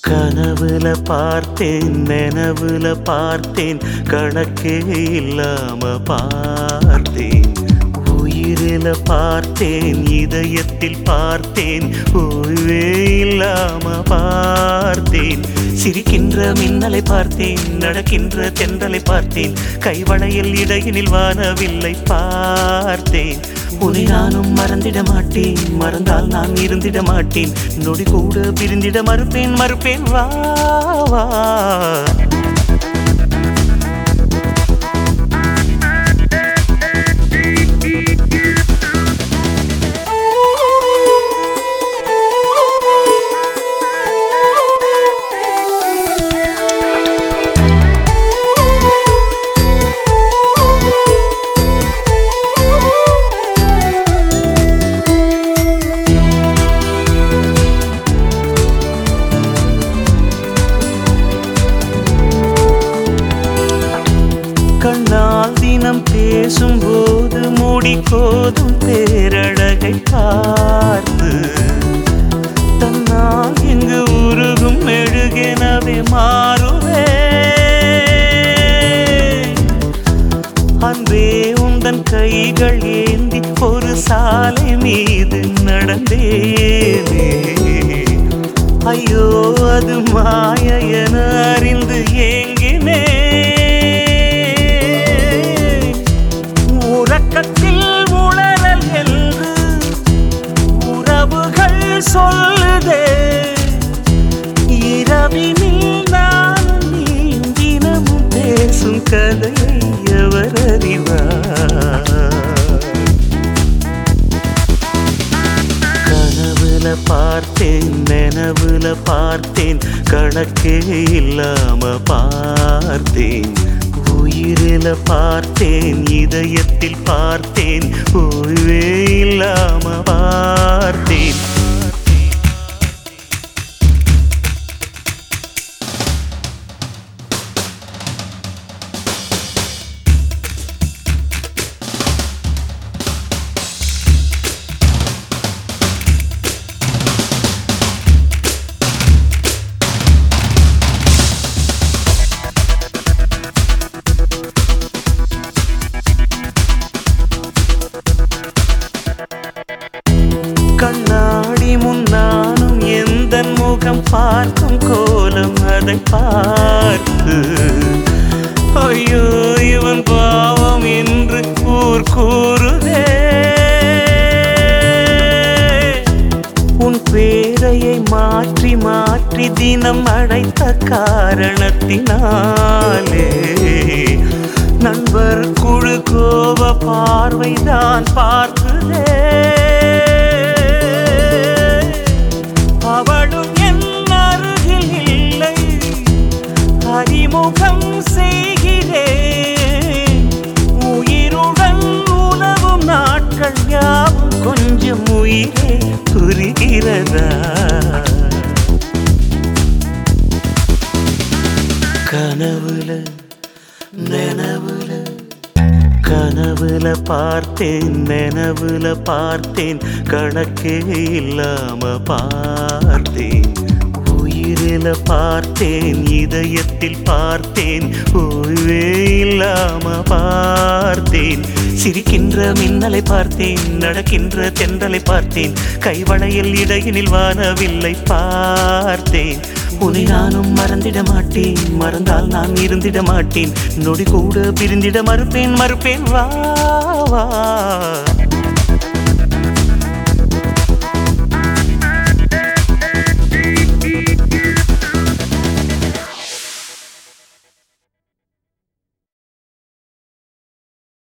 கனவுல பார்த்தேன் நினவுல பார்த்தேன் கணக்கே இல்லாம பார்த்தேன் உயிரில பார்த்தேன் இதயத்தில் பார்த்தேன் ஓய்வே இல்லாம பார்த்தேன் சிரிக்கின்ற மின்னலை பார்த்தேன் நடக்கின்ற தென்றலை பார்த்தேன் கைவளையில் இடையினில் வானவில்லை பார்த்தேன் உன்னை நானும் மறந்திட மாட்டேன் மறந்தால் நான் இருந்திட மாட்டேன் நொடி கூட பிரிந்திட மறுப்பேன் மறுப்பேன் வா வா கண்ணால் தினம் பேசும்போது முடி கோதும் பேரழகை பார்த்து தன்னால் இங்கு உருகும் மெழுகெனவே மாறுவே அன்பே உந்தன் கைகள் ஏந்தி ஒரு சாலை மீது நடந்தேனே ஐயோ அது மாய என அறிந்து ஏங்கினே உறக்கத்தில் உளறல் என்று உறவுகள் சொல்லுதே இரவினில் நான் நீ தினமும் பேசும் கதையை எவர் அறிவார் கனவுல பார்த்தேன் நினவுல பார்த்தேன் கணக்கே இல்லாம பார்த்தேன் உயிரில பார்த்தேன் இதயத்தில் பார்த்தேன் ஓய்வே இல்லாம பார்த்தேன் கண்ணாடி முன்னானும் எந்த முகம் பார்க்கும் கோலம் அதை பார்த்து ஐயோ இவன் பாவம் என்று ஊர் கூறுதே உன் பேரையை மாற்றி மாற்றி தினம் அழைத்த காரணத்தினாலே நண்பர் குழு கோப பார்வைதான் பார்க்குதே அவளும் என் அருகில் இல்லை அறிமுகம் செய்கிறேன் உயிருடன் உணவும் நாட்கள் யாவும் கொஞ்சம் உயிரே புரிகிறதா கனவுல நினவுல கனவுல பார்த்தேன் நினவுல பார்த்தேன் கணக்கே இல்லாம பார்த்தேன் உயிரில பார்த்தேன் இதயத்தில் பார்த்தேன் ஓய்வே இல்லாம பார்த்தேன் சிரிக்கின்ற மின்னலை பார்த்தேன் நடக்கின்ற தென்றலை பார்த்தேன் கைவளையில் இடையினில் வானவில்லை பார்த்தேன் உன்னை நானும் மறந்திட மாட்டேன் மறந்தால் நான் இருந்திட மாட்டேன் நொடி கூட பிரிந்திட மறுப்பேன் மறுப்பேன் வா வா